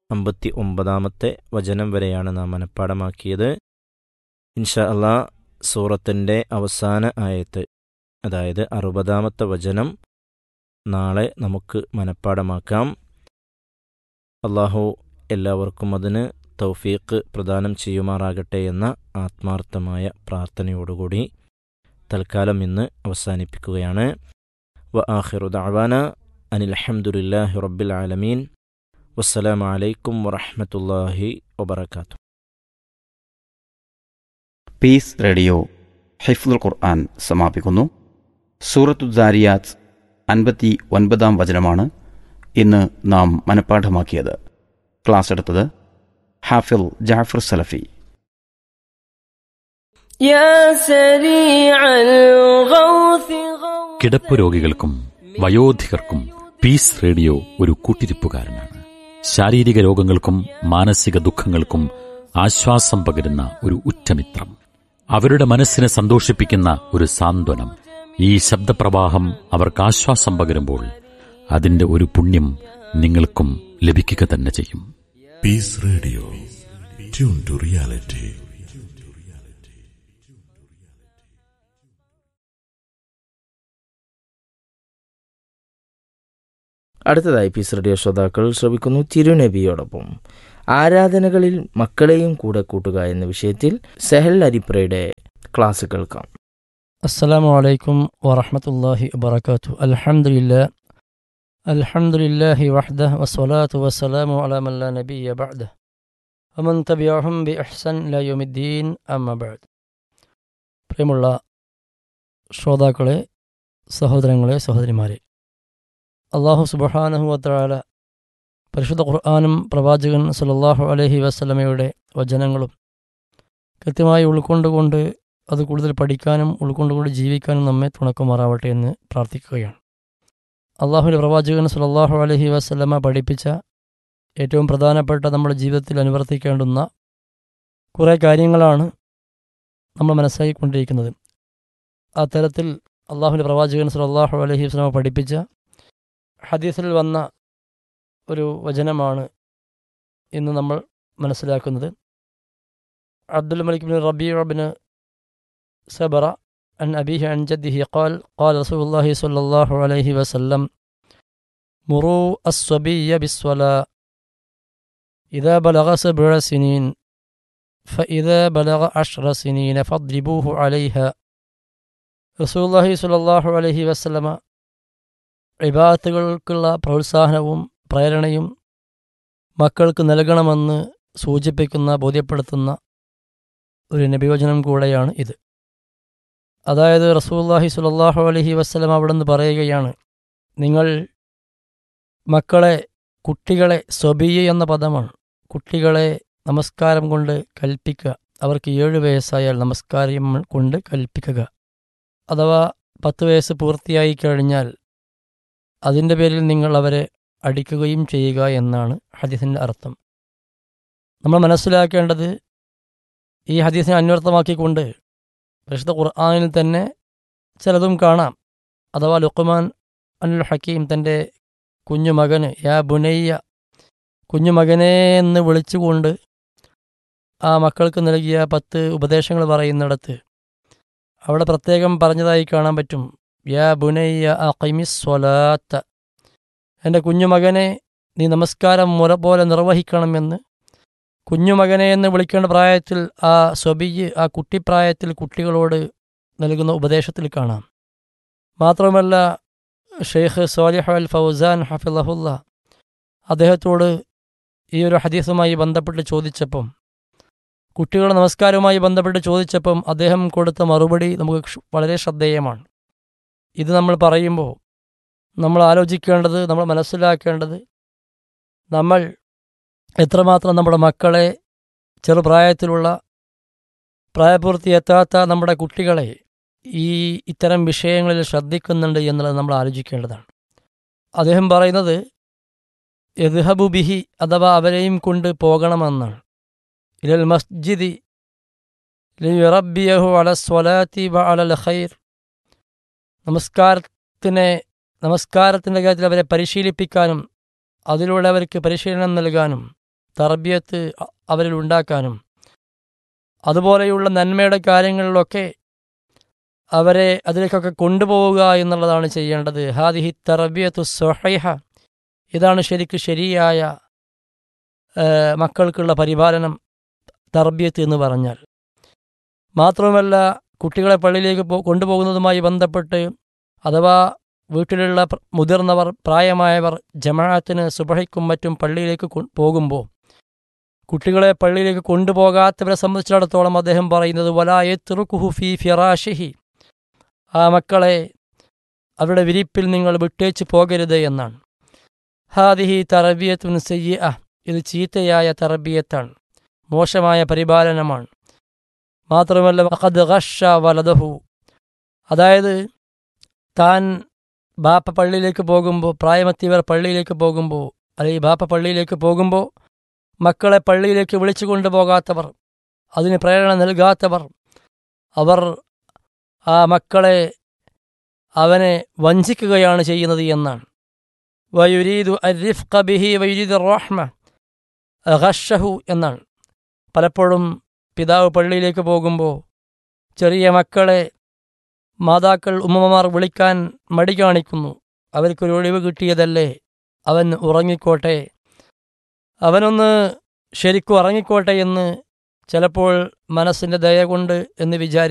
അമ്പത്തി ഒമ്പതാമത്തെ വചനം വരെയാണ് നാം മനഃപ്പാടമാക്കിയത് ഇൻഷാ അള്ളാ സൂറത്തിൻ്റെ അവസാന ആയത്ത് അതായത് അറുപതാമത്തെ വചനം നാളെ നമുക്ക് മനഃപ്പാടമാക്കാം അള്ളാഹു എല്ലാവർക്കും അതിന് തൗഫീഖ് പ്രദാനം ചെയ്യുമാറാകട്ടെ എന്ന ആത്മാർത്ഥമായ പ്രാർത്ഥനയോടുകൂടി തൽക്കാലം ഇന്ന് അവസാനിപ്പിക്കുകയാണ് വ ആഖിറു ദഅവാന അനിൽ അൽഹംദുലില്ലാഹി റബ്ബിൽ ആലമീൻ വസ്സലാമു അലൈക്കും വറഹ്മത്തുള്ളാഹി വബറകാതുഹു പീസ് റേഡിയോ ഹിഫ്ദുൽ ഖുർആൻ സമാപിക്കുന്നു സൂറത്തു ദാരിയാത്ത് അൻപത്തി ഒൻപതാം വചനമാണ് ഇന്ന് നാം മനഃപ്പാഠമാക്കിയത് ക്ലാസ് എടുത്തത് ഹാഫിൽ ജാഫർ സലഫി يا سريع الغوث غوث കിടപ്പ് രോഗികൾക്കും വയോധികർക്കും പീസ് റേഡിയോ ഒരു കൂട്ടിരിപ്പുകാരനാണ് ശാരീരിക രോഗങ്ങൾക്കും മാനസിക ദുഃഖങ്ങൾക്കും ആശ്വാസം പകരുന്ന ഒരു ഉറ്റമിത്രം അവരുടെ മനസ്സിനെ സന്തോഷിപ്പിക്കുന്ന ഒരു സാന്ത്വനം ഈ ശബ്ദപ്രവാഹം അവർക്ക് ആശ്വാസം പകരുമ്പോൾ അതിന്റെ ഒരു പുണ്യം നിങ്ങൾക്കും ലഭിക്കുക തന്നെ ചെയ്യും Peace Radio. Tune to reality. അടുത്തതായി പീസ് റേഡിയോ ശ്രോതാക്കൾ ശ്രവിക്കുന്നു തിരുനബിയോടൊപ്പം ആരാധനകളിൽ മക്കളെയും കൂടെ കൂട്ടുക എന്ന വിഷയത്തിൽ സെഹൽ അരിപ്രയുടെ ക്ലാസ് കേൾക്കാം السلام عليكم ورحمة الله وبركاته الحمد لله الحمد لله وحده والصلاة والسلام على من لا نبي بعده ومن تبعهم بإحسان إلى يوم الدين أما بعد പ്രിയമുള്ള ശ്രോതാക്കളെ സഹോദരങ്ങളെ സഹോദരിമാരെ അള്ളാഹു സുബഹാനഹു വത്തആല പരിശുദ്ധ ഖുർആാനും പ്രവാചകൻ സല്ലല്ലാഹു അലൈഹി വസല്ലമയുടെ വചനങ്ങളും കൃത്യമായി ഉൾക്കൊണ്ടുകൊണ്ട് അത് കൂടുതൽ പഠിക്കാനും ഉൾക്കൊണ്ടുകൊണ്ട് ജീവിക്കാനും നമ്മെ തുണക്കുമാറാവട്ടെ എന്ന് പ്രാർത്ഥിക്കുകയാണ് അള്ളാഹുവിൻ്റെ പ്രവാചകൻ സല്ലല്ലാഹു അലൈഹി വസല്ലമ പഠിപ്പിച്ച ഏറ്റവും പ്രധാനപ്പെട്ട നമ്മുടെ ജീവിതത്തിൽ അനുവർത്തിക്കേണ്ടുന്ന കുറേ കാര്യങ്ങളാണ് നമ്മൾ മനസ്സിലാക്കിക്കൊണ്ടിരിക്കുന്നത് ആ തരത്തിൽ അള്ളാഹുവിൻ്റെ പ്രവാചകൻ സല്ലല്ലാഹു അലൈഹി വസല്ലമ പഠിപ്പിച്ച ഹദീസിൽ വന്ന ഒരു വചനമാണ് ഇന്ന് നമ്മൾ മനസ്സിലാക്കുന്നത് Abdul Malik bin Rabi bin سبر عن أبيه عن جده قال قال رسول الله صلى الله عليه وسلم مروا الصبي بالصلاة إذا بلغ سبع سنين فإذا بلغ عشر سنين فاضربوه عليها رسول الله صلى الله عليه وسلم ഇബാത്തുകൾക്കുള്ള പ്രോത്സാഹനവും പ്രേരണയും മക്കൾക്ക് നൽകണമെന്ന് സൂചിപ്പിക്കുന്ന ബോധ്യപ്പെടുത്തുന്ന ഒരു നബിവചനം കൂടെയാണ് ഇത് അതായത് റസൂല്ലാഹി സുലല്ലാഹു അലഹി വസ്ലം അവിടെ നിന്ന് പറയുകയാണ് നിങ്ങൾ മക്കളെ കുട്ടികളെ സ്വബിയ എന്ന പദമാണ് കുട്ടികളെ നമസ്കാരം കൊണ്ട് കൽപ്പിക്കുക അവർക്ക് ഏഴ് വയസ്സായാൽ നമസ്കാരം കൊണ്ട് കൽപ്പിക്കുക അഥവാ പത്ത് വയസ്സ് പൂർത്തിയായി കഴിഞ്ഞാൽ അതിൻ്റെ പേരിൽ നിങ്ങൾ അവരെ അടിക്കുകയും ചെയ്യുക എന്നാണ് ഹദീസിൻ്റെ അർത്ഥം നമ്മൾ മനസ്സിലാക്കേണ്ടത് ഈ ഹദീസിനെ അന്വർത്ഥമാക്കിക്കൊണ്ട് പരിശുദ്ധ ഖുർആാനിൽ തന്നെ ചിലതും കാണാം അഥവാ ലുക്കുമാൻ അനുൽ ഹക്കീം തൻ്റെ കുഞ്ഞുമകന് യാ ബുനയ്യ കുഞ്ഞുമകനെ എന്ന് വിളിച്ചുകൊണ്ട് ആ മക്കൾക്ക് നൽകിയ പത്ത് ഉപദേശങ്ങൾ പറയുന്നിടത്ത് അവിടെ പ്രത്യേകം പറഞ്ഞതായി കാണാൻ പറ്റും യാ ബുനയ്യ അഖിമിസ്വലാത്ത എൻ്റെ കുഞ്ഞുമകനെ നീ നമസ്കാരം മുറ പോലെ നിർവഹിക്കണമെന്ന് കുഞ്ഞുമകനെ എന്ന് വിളിക്കേണ്ട പ്രായത്തിൽ ആ സ്വബിയ് ആ കുട്ടിപ്രായത്തിൽ കുട്ടികളോട് നൽകുന്ന ഉപദേശത്തിൽ കാണാം മാത്രമല്ല ഷെയ്ഖ് സോലിഹ് അൽ ഫൗസാൻ ഹഫിലഹുല്ല അദ്ദേഹത്തോട് ഈ ഒരു ഹദീസുമായി ബന്ധപ്പെട്ട് ചോദിച്ചപ്പം കുട്ടികളുടെ നമസ്കാരവുമായി ബന്ധപ്പെട്ട് ചോദിച്ചപ്പം അദ്ദേഹം കൊടുത്ത മറുപടി നമുക്ക് വളരെ ശ്രദ്ധേയമാണ് ഇത് നമ്മൾ പറയുമ്പോൾ നമ്മൾ ആലോചിക്കേണ്ടത് നമ്മൾ മനസ്സിലാക്കേണ്ടത് നമ്മൾ എത്രമാത്രം നമ്മുടെ മക്കളെ ചെറുപ്രായത്തിലുള്ള പ്രായപൂർത്തി എത്താത്ത നമ്മുടെ കുട്ടികളെ ഈ ഇത്തരം വിഷയങ്ങളിൽ ശ്രദ്ധിക്കുന്നുണ്ട് എന്നുള്ളത് നമ്മൾ ആലോചിക്കേണ്ടതാണ് അദ്ദേഹം പറയുന്നത് യദ്ഹബു ബിഹി അഥവാ അവരെയും കൊണ്ട് പോകണമെന്നാണ് ഇലൽ മസ്ജിദി ലിറബിയഹു അല സ്വലാത്തി വ അലൽ ഖൈർ നമസ്കാരത്തിനെ നമസ്കാരത്തിൻ്റെ കാര്യത്തിൽ അവരെ പരിശീലിപ്പിക്കാനും അതിലൂടെ അവർക്ക് പരിശീലനം നൽകാനും തർബിയത്ത് അ- അവരിൽ ഉണ്ടാക്കാനും അതുപോലെയുള്ള നന്മയുടെ കാര്യങ്ങളിലൊക്കെ അവരെ അതിലേക്കൊക്കെ കൊണ്ടുപോവുക എന്നുള്ളതാണ് ചെയ്യേണ്ടത് ഹാദിഹി തർബിയത്തു സൊഹൈഹ ഇതാണ് ശരിക്ക് ശരിയായ ആ, മക്കൾക്കുള്ള പരിപാലനം തർബിയത്ത് എന്ന് പറഞ്ഞാൽ മാത്രമല്ല കുട്ടികളെ പള്ളിയിലേക്ക് പോ കൊണ്ടുപോകുന്നതുമായി ബന്ധപ്പെട്ട് അഥവാ വീട്ടിലുള്ള പ്ര- മുതിർന്നവർ പ്രായമായവർ ജമാഅത്തിന് സുബഹയ്ക്കും മറ്റും പള്ളിയിലേക്ക് കൊ- പോകുമ്പോൾ കുട്ടികളെ പള്ളിയിലേക്ക് കൊണ്ടുപോകാത്തവരെ സംബന്ധിച്ചിടത്തോളം അദ്ദേഹം പറയുന്നത് വലായ തിറുക്കുഹു ഫി ഫിറാഷിഹി ആ മക്കളെ അവരുടെ വിരിപ്പിൽ നിങ്ങൾ വിട്ടേച്ച് പോകരുത് എന്നാണ് ഹാദിഹി തറബിയത്തുൻ സയ്യ ഇത് ചീത്തയായ തറബിയത്താണ് മോശമായ പരിപാലനമാണ് മാത്രമല്ല ഖദ് ഖഷ വലതഹു അതായത് താൻ ബാപ്പ പള്ളിയിലേക്ക് പോകുമ്പോൾ പ്രായമെത്തിയവർ പള്ളിയിലേക്ക് പോകുമ്പോൾ അല്ലെങ്കിൽ ബാപ്പ പള്ളിയിലേക്ക് പോകുമ്പോൾ മക്കളെ പള്ളിയിലേക്ക് വിളിച്ചു കൊണ്ടുപോകാത്തവർ അതിന് പ്രേരണ നൽകാത്തവർ അവർ ആ മക്കളെ അവനെ വഞ്ചിക്കുകയാണ് ചെയ്യുന്നത് എന്നാണ് വയുരീദു അരിഫ് ബിഹി വയുരീദ് റഹ്മ ഖഷഹു എന്നാണ് പലപ്പോഴും പിതാവ് പള്ളിയിലേക്ക് പോകുമ്പോൾ ചെറിയ മക്കളെ മാതാക്കൾ ഉമ്മമാർ വിളിക്കാൻ മടി കാണിക്കുന്നു അവർക്കൊരു ഒഴിവ് കിട്ടിയതല്ലേ അവൻ ഉറങ്ങിക്കോട്ടെ അവനൊന്ന് ശരിക്കും ഉറങ്ങിക്കോട്ടെ എന്ന് ചിലപ്പോൾ മനസ്സിൻ്റെ ദയ കൊണ്ട് എന്ന് വിചാരി